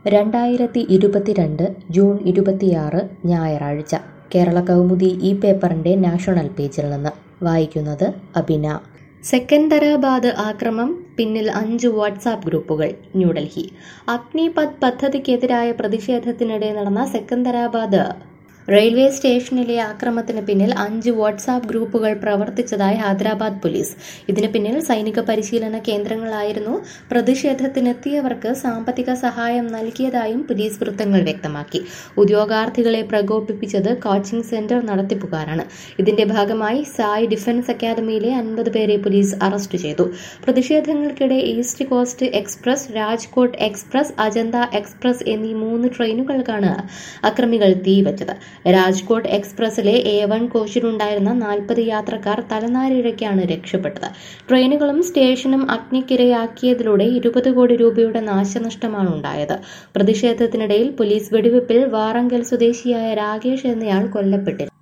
രണ്ടായിരത്തി ഇരുപത്തിരണ്ട് ജൂൺ ഇരുപത്തിയാറ് ഞായറാഴ്ച കേരള കൗമുദി ഈ പേപ്പറിൻ്റെ നാഷണൽ പേജിൽ നിന്ന് വായിക്കുന്നത് അബിന സെക്കന്ദരാബാദ് ആക്രമം പിന്നിൽ അഞ്ച് വാട്സാപ്പ് ഗ്രൂപ്പുകൾ ന്യൂഡൽഹി അഗ്നിപത് പദ്ധതിക്കെതിരായ പ്രതിഷേധത്തിനിടെ നടന്ന സെക്കന്ദരാബാദ് റെയിൽവേ സ്റ്റേഷനിലെ ആക്രമണത്തിന് പിന്നിൽ അഞ്ച് വാട്സാപ്പ് ഗ്രൂപ്പുകൾ പ്രവർത്തിച്ചതായി ഹൈദരാബാദ് പോലീസ് ഇതിന് പിന്നിൽ സൈനിക പരിശീലന കേന്ദ്രങ്ങളായിരുന്നു പ്രതിഷേധത്തിനെത്തിയവർക്ക് സാമ്പത്തിക സഹായം നൽകിയതായും പോലീസ് വൃത്തങ്ങൾ വ്യക്തമാക്കി ഉദ്യോഗാർത്ഥികളെ പ്രകോപിപ്പിച്ചത് കോച്ചിംഗ് സെന്റർ നടത്തിപ്പുകാരാണ് ഇതിന്റെ ഭാഗമായി സായ് ഡിഫൻസ് അക്കാദമിയിലെ അൻപത് പേരെ പോലീസ് അറസ്റ്റ് ചെയ്തു പ്രതിഷേധങ്ങൾക്കിടെ east coast express Rajkot express Ajanta express എന്നീ മൂന്ന് ട്രെയിനുകൾക്കാണ് അക്രമികൾ തീവച്ചത് രാജ്കോട്ട് എക്സ്പ്രസിലെ എ വൺ കോച്ചിലുണ്ടായിരുന്ന നാൽപ്പത് യാത്രക്കാർ തലനാരിഴയ്ക്കാണ് രക്ഷപ്പെട്ടത് ട്രെയിനുകളും സ്റ്റേഷനും അഗ്നിക്കിരയാക്കിയതിലൂടെ ഇരുപത് കോടി രൂപയുടെ നാശനഷ്ടമാണ് ഉണ്ടായത് പ്രതിഷേധത്തിനിടയിൽ പോലീസ് വെടിവെപ്പിൽ വാറങ്കൽ സ്വദേശിയായ രാകേഷ് എന്നയാൾ കൊല്ലപ്പെട്ടിരുന്നു